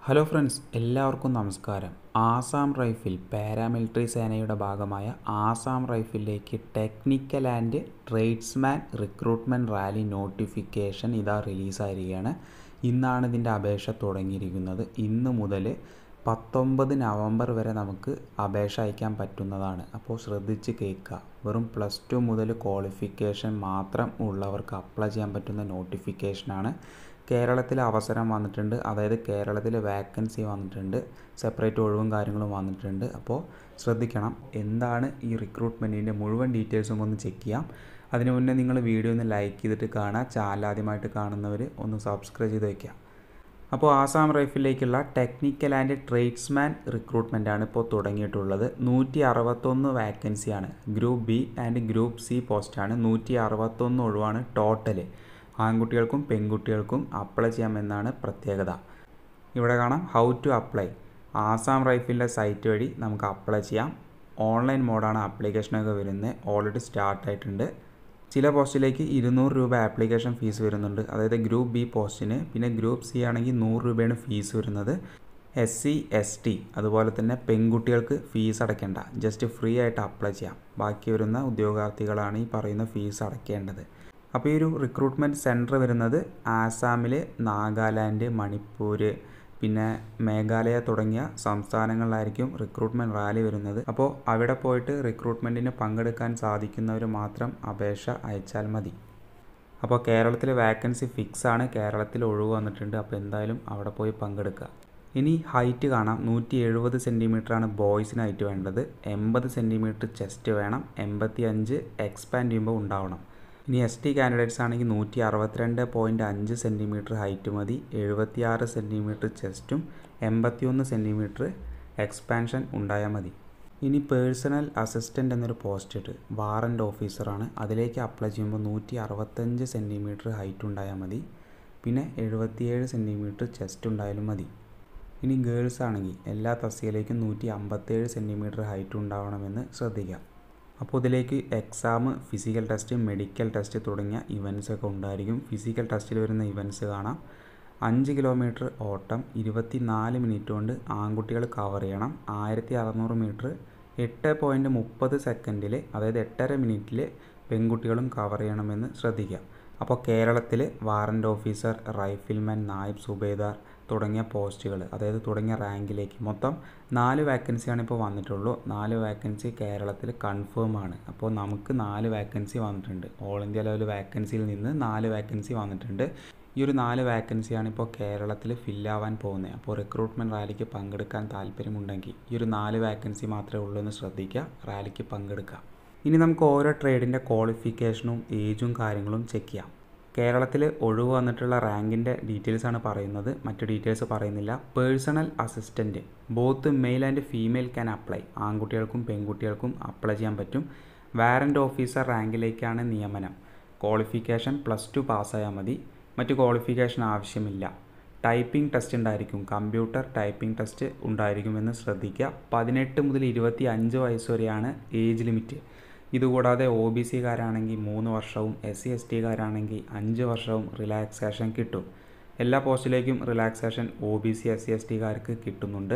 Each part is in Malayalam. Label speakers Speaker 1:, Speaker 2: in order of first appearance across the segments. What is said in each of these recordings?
Speaker 1: ഹലോ ഫ്രണ്ട്സ് എല്ലാവർക്കും നമസ്കാരം ആസാം റൈഫിൾ പാരാമിലിറ്ററി സേനയുടെ ഭാഗമായ ആസാം റൈഫിളിലേക്ക് technical and tradesman recruitment rally notification ഇതാ റിലീസായിരിക്കുകയാണ് ഇന്നാണ് ഇതിൻ്റെ അപേക്ഷ തുടങ്ങിയിരിക്കുന്നത് ഇന്ന് മുതൽ പത്തൊമ്പത് നവംബർ വരെ നമുക്ക് അപേക്ഷ അയക്കാൻ പറ്റുന്നതാണ് അപ്പോൾ ശ്രദ്ധിച്ച് കേൾക്കുക വെറും പ്ലസ് ടു മുതൽ ക്വാളിഫിക്കേഷൻ മാത്രം ഉള്ളവർക്ക് അപ്ലൈ ചെയ്യാൻ പറ്റുന്ന നോട്ടിഫിക്കേഷനാണ് കേരളത്തിൽ അവസരം വന്നിട്ടുണ്ട് അതായത് കേരളത്തിൽ വേക്കൻസി വന്നിട്ടുണ്ട് സെപ്പറേറ്റ് ഒഴിവും കാര്യങ്ങളും വന്നിട്ടുണ്ട് അപ്പോൾ ശ്രദ്ധിക്കണം എന്താണ് ഈ റിക്രൂട്ട്മെൻറ്റിൻ്റെ മുഴുവൻ ഡീറ്റെയിൽസും ഒന്ന് ചെക്ക് ചെയ്യാം അതിന് മുന്നേ നിങ്ങൾ വീഡിയോ ഒന്ന് ലൈക്ക് ചെയ്തിട്ട് കാണുക ചാനൽ ആദ്യമായിട്ട് കാണുന്നവർ ഒന്ന് സബ്സ്ക്രൈബ് ചെയ്ത് വയ്ക്കുക അപ്പോൾ ആസാം റൈഫിലേക്കുള്ള ടെക്നിക്കൽ ആൻഡ് ട്രേഡ്സ്മാൻ റിക്രൂട്ട്മെൻ്റ് ആണ് ഇപ്പോൾ തുടങ്ങിയിട്ടുള്ളത് നൂറ്റി അറുപത്തൊന്ന് വാക്കൻസിയാണ് group B and group C പോസ്റ്റാണ് നൂറ്റി അറുപത്തൊന്ന് ഒഴിവാണ് ടോട്ടൽ ആൺകുട്ടികൾക്കും പെൺകുട്ടികൾക്കും അപ്ലൈ ചെയ്യാമെന്നാണ് പ്രത്യേകത ഇവിടെ കാണാം ഹൗ ടു അപ്ലൈ ആസാം റൈഫിളിൻ്റെ സൈറ്റ് വഴി നമുക്ക് അപ്ലൈ ചെയ്യാം ഓൺലൈൻ മോഡാണ് ആപ്ലിക്കേഷനൊക്കെ വരുന്നത് ഓൾറെഡി സ്റ്റാർട്ട് ആയിട്ടുണ്ട് ചില പോസ്റ്റിലേക്ക് ഇരുന്നൂറ് രൂപ ആപ്ലിക്കേഷൻ ഫീസ് വരുന്നുണ്ട് അതായത് ഗ്രൂപ്പ് ബി പോസ്റ്റിന് പിന്നെ ഗ്രൂപ്പ് സി ആണെങ്കിൽ നൂറ് രൂപയാണ് ഫീസ് വരുന്നത് എസ് സി എസ് ടി അതുപോലെ തന്നെ പെൺകുട്ടികൾക്ക് ഫീസ് അടയ്ക്കേണ്ട ജസ്റ്റ് ഫ്രീ ആയിട്ട് അപ്ലൈ ചെയ്യാം ബാക്കി വരുന്ന ഉദ്യോഗാർത്ഥികളാണ് ഈ പറയുന്ന ഫീസ് അടയ്ക്കേണ്ടത് അപ്പോൾ ഈ ഒരു റിക്രൂട്ട്മെൻറ്റ് സെൻറ്റർ വരുന്നത് ആസാമിൽ നാഗാലാൻഡ് മണിപ്പൂർ പിന്നെ മേഘാലയ തുടങ്ങിയ സംസ്ഥാനങ്ങളിലായിരിക്കും റിക്രൂട്ട്മെൻറ്റ് റാലി വരുന്നത് അപ്പോൾ അവിടെ പോയിട്ട് റിക്രൂട്ട്മെൻറ്റിന് പങ്കെടുക്കാൻ സാധിക്കുന്നവർ മാത്രം അപേക്ഷ അയച്ചാൽ മതി അപ്പോൾ കേരളത്തിൽ വാക്കൻസി ഫിക്സ് ആണ് കേരളത്തിൽ ഒഴിവ് വന്നിട്ടുണ്ട് അപ്പോൾ എന്തായാലും അവിടെ പോയി പങ്കെടുക്കുക ഇനി ഹൈറ്റ് കാണാം നൂറ്റി എഴുപത് സെൻറ്റിമീറ്ററാണ് ബോയ്സിന് ഹൈറ്റ് വേണ്ടത് എൺപത് സെൻറ്റിമീറ്റർ ചെസ്റ്റ് വേണം എൺപത്തി അഞ്ച് എക്സ്പാൻഡ് ചെയ്യുമ്പോൾ ഉണ്ടാവണം ഇനി എസ് ടി കാൻഡിഡേറ്റ്സ് ആണെങ്കിൽ നൂറ്റി അറുപത്തിരണ്ട് പോയിൻറ്റ് അഞ്ച് സെൻറ്റിമീറ്റർ ഹൈറ്റ് മതി എഴുപത്തിയാറ് സെൻറ്റിമീറ്റർ ചെസ്റ്റും എൺപത്തിയൊന്ന് സെൻറ്റിമീറ്റർ എക്സ്പാൻഷൻ ഉണ്ടായാൽ മതി ഇനി പേഴ്സണൽ അസിസ്റ്റൻ്റ് എന്നൊരു പോസ്റ്റ് ഇട്ട് വാറൻ്റ് ഓഫീസറാണ് അതിലേക്ക് അപ്ലൈ ചെയ്യുമ്പോൾ നൂറ്റി അറുപത്തഞ്ച് സെൻറ്റിമീറ്റർ ഹൈറ്റ് ഉണ്ടായാൽ മതി പിന്നെ എഴുപത്തിയേഴ് സെൻറ്റിമീറ്റർ ചെസ്റ്റ് ഉണ്ടായാലും മതി ഇനി ഗേൾസ് ആണെങ്കിൽ എല്ലാ തസ്തികയിലേക്കും നൂറ്റി അമ്പത്തേഴ് സെൻറ്റിമീറ്റർ ഹൈറ്റ് ഉണ്ടാവണമെന്ന് ശ്രദ്ധിക്കുക അപ്പോൾ ഇതിലേക്ക് exam physical test medical test തുടങ്ങിയ ഇവൻറ്റ്സ് ഒക്കെ ഉണ്ടായിരിക്കും ഫിസിക്കൽ ടെസ്റ്റിൽ വരുന്ന ഇവൻറ്റ്സ് കാണാം അഞ്ച് കിലോമീറ്റർ ഓട്ടം ഇരുപത്തി നാല് മിനിറ്റ് കൊണ്ട് ആൺകുട്ടികൾ കവർ ചെയ്യണം ആയിരത്തി അറുന്നൂറ് മീറ്റർ എട്ട് പോയിൻറ്റ് മുപ്പത് സെക്കൻഡിൽ അതായത് എട്ടര മിനിറ്റിൽ പെൺകുട്ടികളും കവർ ചെയ്യണമെന്ന് ശ്രദ്ധിക്കുക അപ്പോൾ കേരളത്തിൽ warrant officer rifleman Naib Subedar തുടങ്ങിയ പോസ്റ്റുകൾ അതായത് തുടങ്ങിയ റാങ്കിലേക്ക് മൊത്തം നാല് വാക്കൻസിയാണ് ഇപ്പോൾ വന്നിട്ടുള്ളൂ നാല് വാക്കൻസി കേരളത്തിൽ കൺഫേം ആണ് അപ്പോൾ നമുക്ക് നാല് വാക്കൻസി വന്നിട്ടുണ്ട് ഓൾ ഇന്ത്യ ലെവൽ വാക്കൻസിയിൽ നിന്ന് നാല് വാക്കൻസി വന്നിട്ടുണ്ട് ഈ ഒരു നാല് വാക്കൻസിയാണ് ഇപ്പോൾ കേരളത്തിൽ ഫില്ലാവാൻ പോകുന്നത് അപ്പോൾ റിക്രൂട്ട്മെൻറ്റ് റാലിക്ക് പങ്കെടുക്കാൻ താല്പര്യമുണ്ടെങ്കിൽ ഈ ഒരു നാല് വാക്കൻസി മാത്രമേ ഉള്ളൂ എന്ന് ശ്രദ്ധിക്കുക റാലിക്ക് പങ്കെടുക്കുക ഇനി നമുക്ക് ഓരോ ട്രേഡിൻ്റെ ക്വാളിഫിക്കേഷനും ഏജും കാര്യങ്ങളും ചെക്ക് ചെയ്യാം കേരളത്തിൽ ഒഴിവ് വന്നിട്ടുള്ള റാങ്കിൻ്റെ ഡീറ്റെയിൽസ് ആണ് പറയുന്നത് മറ്റു ഡീറ്റെയിൽസ് പറയുന്നില്ല personal assistant both male and female can apply ആൺകുട്ടികൾക്കും പെൺകുട്ടികൾക്കും അപ്ലൈ ചെയ്യാൻ പറ്റും വാറൻ്റ് ഓഫീസർ റാങ്കിലേക്കാണ് നിയമനം ക്വാളിഫിക്കേഷൻ പ്ലസ് ടു പാസ്സായാൽ മതി മറ്റ് ക്വാളിഫിക്കേഷൻ ആവശ്യമില്ല ടൈപ്പിംഗ് ടെസ്റ്റ് ഉണ്ടായിരിക്കും കമ്പ്യൂട്ടർ ടൈപ്പിംഗ് ടെസ്റ്റ് ഉണ്ടായിരിക്കുമെന്ന് ശ്രദ്ധിക്കുക പതിനെട്ട് മുതൽ ഇരുപത്തി അഞ്ച് വയസ്സ് വരെയാണ് ഏജ് ലിമിറ്റ് ഇതുകൂടാതെ ഒ ബി സിക്കാരാണെങ്കിൽ മൂന്ന് വർഷവും എസ് സി എസ് ടിക്കാരാണെങ്കിൽ അഞ്ച് വർഷവും റിലാക്സേഷൻ കിട്ടും എല്ലാ പോസ്റ്റിലേക്കും relaxation O B C S C S ടിക്കാർക്ക് കിട്ടുന്നുണ്ട്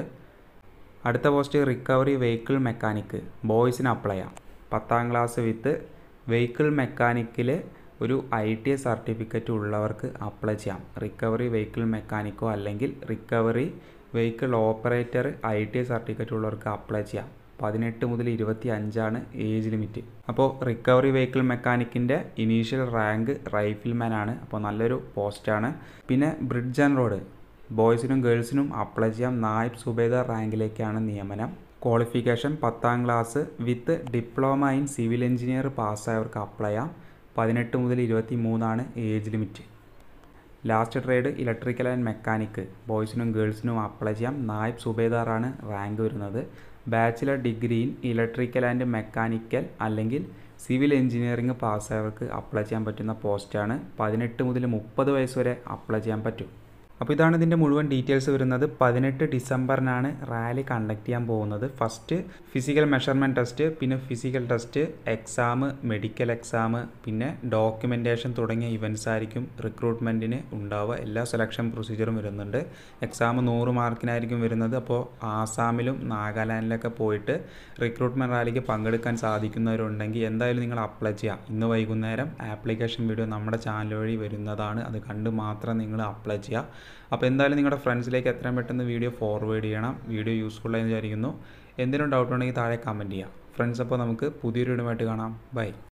Speaker 1: അടുത്ത പോസ്റ്റ് റിക്കവറി വെഹിക്കിൾ മെക്കാനിക്ക് ബോയ്സിന് അപ്ലൈ ചെയ്യാം പത്താം ക്ലാസ് വിത്ത് വെഹിക്കിൾ മെക്കാനിക്കിൽ ഒരു ഐ ടി ഐ സർട്ടിഫിക്കറ്റ് ഉള്ളവർക്ക് അപ്ലൈ ചെയ്യാം റിക്കവറി വെഹിക്കിൾ മെക്കാനിക്കോ അല്ലെങ്കിൽ recovery vehicle operator I T I certificate ഉള്ളവർക്ക് അപ്ലൈ ചെയ്യാം പതിനെട്ട് മുതൽ ഇരുപത്തി അഞ്ചാണ് ഏജ് ലിമിറ്റ് അപ്പോൾ റിക്കവറി വെഹിക്കിൾ മെക്കാനിക്കിൻ്റെ ഇനീഷ്യൽ റാങ്ക് റൈഫിൽമാൻ ആണ് അപ്പോൾ നല്ലൊരു പോസ്റ്റാണ് പിന്നെ ബ്രിഡ്ജ് ആൻഡ് റോഡ് ബോയ്സിനും ഗേൾസിനും അപ്ലൈ ചെയ്യാം നായിബ് സുബേദാർ റാങ്കിലേക്കാണ് നിയമനം ക്വാളിഫിക്കേഷൻ പത്താം class with diploma in civil engineer പാസ്സായവർക്ക് അപ്ലൈ ചെയ്യാം പതിനെട്ട് മുതൽ ഇരുപത്തി മൂന്നാണ് age limit last trade electrical and mechanic ബോയ്സിനും ഗേൾസിനും അപ്ലൈ ചെയ്യാം നായിബ് സുബേദാറാണ് റാങ്ക് വരുന്നത് bachelor degree in electrical and mechanical അല്ലെങ്കിൽ സിവിൽ എഞ്ചിനീയറിംഗ് പാസ്സായവർക്ക് അപ്ലൈ ചെയ്യാൻ പറ്റുന്ന പോസ്റ്റാണ് പതിനെട്ട് മുതൽ മുപ്പത് വയസ്സ് വരെ അപ്ലൈ ചെയ്യാൻ പറ്റും അപ്പോൾ ഇതാണ് ഇതിൻ്റെ മുഴുവൻ ഡീറ്റെയിൽസ് വരുന്നത് പതിനെട്ട് ഡിസംബറിനാണ് റാലി കണ്ടക്ട് ചെയ്യാൻ പോകുന്നത് ഫസ്റ്റ് ഫിസിക്കൽ മെഷർമെൻറ്റ് ടെസ്റ്റ് പിന്നെ physical test exam medical exam പിന്നെ ഡോക്യുമെൻറ്റേഷൻ തുടങ്ങിയ ഇവൻറ്റ്സ് ആയിരിക്കും റിക്രൂട്ട്മെൻറ്റിന് ഉണ്ടാവുക എല്ലാ സെലക്ഷൻ പ്രൊസീജിയറും വരുന്നുണ്ട് എക്സാം നൂറ് മാർക്കിനായിരിക്കും വരുന്നത് അപ്പോൾ ആസാമിലും നാഗാലാൻഡിലൊക്കെ പോയിട്ട് റിക്രൂട്ട്മെൻറ്റ് റാലിക്ക് പങ്കെടുക്കാൻ സാധിക്കുന്നവരുണ്ടെങ്കിൽ എന്തായാലും നിങ്ങൾ അപ്ലൈ ചെയ്യാം ഇന്ന് വൈകുന്നേരം ആപ്ലിക്കേഷൻ വീഡിയോ നമ്മുടെ ചാനൽ വഴി വരുന്നതാണ് അത് കണ്ട് മാത്രം നിങ്ങൾ അപ്ലൈ ചെയ്യുക അപ്പോൾ എന്തായാലും നിങ്ങളുടെ ഫ്രണ്ട്സിലേക്ക് എത്രയും പെട്ടെന്ന് വീഡിയോ ഫോർവേഡ് ചെയ്യണം വീഡിയോ യൂസ്ഫുൾ ആയി വിചാരിക്കുന്നു എന്തെങ്കിലും ഡൗട്ട് ഉണ്ടെങ്കിൽ താഴെ കമൻറ്റ് ചെയ്യാം ഫ്രണ്ട്സ് അപ്പോൾ നമുക്ക് പുതിയൊരു വീഡിയോ ആയിട്ട് കാണാം ബൈ